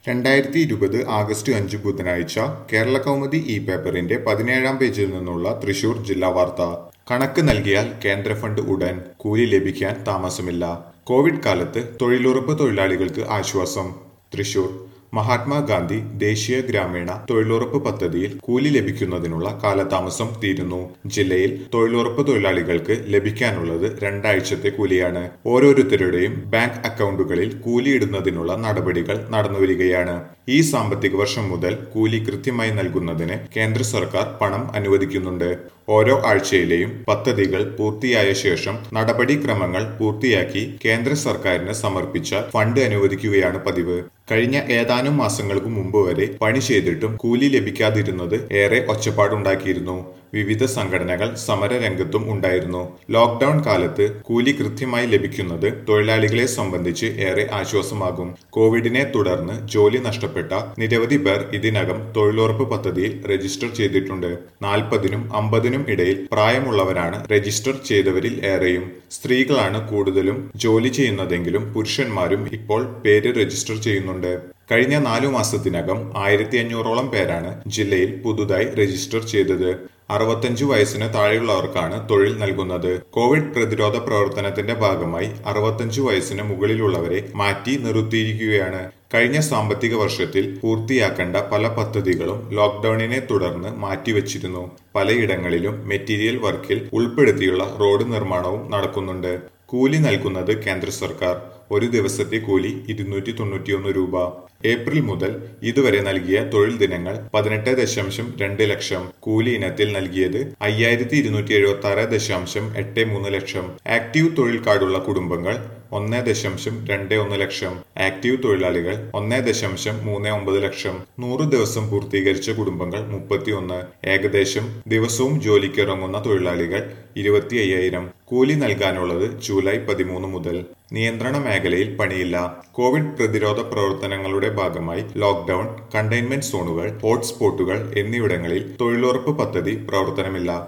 രണ്ടായിരത്തി ഇരുപത് ആഗസ്റ്റ് അഞ്ച് ബുധനാഴ്ച കേരള കൗമുദി ഇ പേപ്പറിന്റെ പതിനേഴാം പേജിൽ നിന്നുള്ള തൃശൂർ ജില്ലാ വാർത്ത കണക്ക് നൽകിയാൽ കേന്ദ്ര ഫണ്ട് ഉടൻ കൂലി ലഭിക്കാൻ താമസമില്ല കോവിഡ് കാലത്ത് തൊഴിലുറപ്പ് തൊഴിലാളികൾക്ക് ആശ്വാസം തൃശൂർ മഹാത്മാഗാന്ധി ദേശീയ ഗ്രാമീണ തൊഴിലുറപ്പ് പദ്ധതിയിൽ കൂലി ലഭിക്കുന്നതിനുള്ള കാലതാമസം തീരുന്നു ജില്ലയിൽ തൊഴിലുറപ്പ് തൊഴിലാളികൾക്ക് ലഭിക്കാനുള്ളത് രണ്ടാഴ്ചത്തെ കൂലിയാണ് ഓരോരുത്തരുടെയും ബാങ്ക് അക്കൗണ്ടുകളിൽ കൂലിയിടുന്നതിനുള്ള നടപടികൾ നടന്നുവരികയാണ് ഈ സാമ്പത്തിക വർഷം മുതൽ കൂലി കൃത്യമായി നൽകുന്നതിന് കേന്ദ്ര സർക്കാർ പണം അനുവദിക്കുന്നുണ്ട് ഓരോ ആഴ്ചയിലെയും പദ്ധതികൾ പൂർത്തിയായ ശേഷം നടപടിക്രമങ്ങൾ പൂർത്തിയാക്കി കേന്ദ്ര സർക്കാരിന് സമർപ്പിച്ചാൽ ഫണ്ട് അനുവദിക്കുകയാണ് പതിവ് കഴിഞ്ഞ ഏതാനും മാസങ്ങൾക്ക് മുമ്പ് വരെ പണി ചെയ്തിട്ടും കൂലി ലഭിക്കാതിരുന്നത് ഏറെ ഒച്ചപ്പാടുണ്ടാക്കിയിരുന്നു വിവിധ സംഘടനകൾ സമരരംഗത്തും ഉണ്ടായിരുന്നു ലോക്ക്ഡൌൺ കാലത്ത് കൂലി കൃത്യമായി ലഭിക്കുന്നത് തൊഴിലാളികളെ സംബന്ധിച്ച് ഏറെ ആശ്വാസമാകും കോവിഡിനെ തുടർന്ന് ജോലി നഷ്ടപ്പെട്ട നിരവധി പേർ ഇതിനകം തൊഴിലുറപ്പ് പദ്ധതിയിൽ രജിസ്റ്റർ ചെയ്തിട്ടുണ്ട് നാൽപ്പതിനും അമ്പതിനും ഇടയിൽ പ്രായമുള്ളവരാണ് രജിസ്റ്റർ ചെയ്തവരിൽ ഏറെയും സ്ത്രീകളാണ് കൂടുതലും ജോലി ചെയ്യുന്നതെങ്കിലും പുരുഷന്മാരും ഇപ്പോൾ പേര് രജിസ്റ്റർ ചെയ്യുന്നുണ്ട് കഴിഞ്ഞ നാലു മാസത്തിനകം ആയിരത്തി അഞ്ഞൂറോളം പേരാണ് ജില്ലയിൽ പുതുതായി രജിസ്റ്റർ ചെയ്തത് അറുപത്തഞ്ചു വയസ്സിന് താഴെയുള്ളവർക്കാണ് തൊഴിൽ നൽകുന്നത് കോവിഡ് പ്രതിരോധ പ്രവർത്തനത്തിന്റെ ഭാഗമായി അറുപത്തഞ്ചു വയസ്സിന് മുകളിലുള്ളവരെ മാറ്റി നിർത്തിയിരിക്കുകയാണ് കഴിഞ്ഞ സാമ്പത്തിക വർഷത്തിൽ പൂർത്തിയാക്കേണ്ട പല പദ്ധതികളും ലോക്ക്ഡൌണിനെ തുടർന്ന് മാറ്റിവെച്ചിരുന്നു പലയിടങ്ങളിലും മെറ്റീരിയൽ വർക്കിൽ ഉൾപ്പെടുത്തിയുള്ള റോഡ് നിർമ്മാണവും നടക്കുന്നുണ്ട് കൂലി നൽകുന്നത് കേന്ദ്ര സർക്കാർ ഒരു ദിവസത്തെ കൂലി ഇരുന്നൂറ്റി തൊണ്ണൂറ്റിയൊന്ന് രൂപ ഏപ്രിൽ മുതൽ ഇതുവരെ നൽകിയ തൊഴിൽ ദിനങ്ങൾ പതിനെട്ട് ദശാംശം രണ്ട് ലക്ഷം കൂലി ഇനത്തിൽ നൽകിയത് അയ്യായിരത്തി ഇരുന്നൂറ്റി എഴുപത്തി ആറ് ദശാംശം എട്ട് മൂന്ന് ലക്ഷം ആക്റ്റീവ് തൊഴിൽ കാർഡുള്ള കുടുംബങ്ങൾ ഒന്ന് ദശാംശം രണ്ട് ഒന്ന് ലക്ഷം ആക്റ്റീവ് തൊഴിലാളികൾ ഒന്ന് ദശാംശം മൂന്ന് ഒമ്പത് ലക്ഷം നൂറ് ദിവസം പൂർത്തീകരിച്ച കുടുംബങ്ങൾ മുപ്പത്തി ഒന്ന് ഏകദേശം ദിവസവും ജോലിക്കിറങ്ങുന്ന തൊഴിലാളികൾ ഇരുപത്തി അയ്യായിരം കൂലി നൽകാനുള്ളത് ജൂലൈ പതിമൂന്ന് മുതൽ നിയന്ത്രണ മേഖലയിൽ പണിയില്ല കോവിഡ് പ്രതിരോധ പ്രവർത്തനങ്ങളുടെ ഭാഗമായി ലോക്ക്ഡൌൺ കണ്ടെയ്ൻമെന്റ് സോണുകൾ ഹോട്ട്സ്പോട്ടുകൾ എന്നിവിടങ്ങളിൽ തൊഴിലുറപ്പ് പദ്ധതി പ്രവർത്തനമില്ല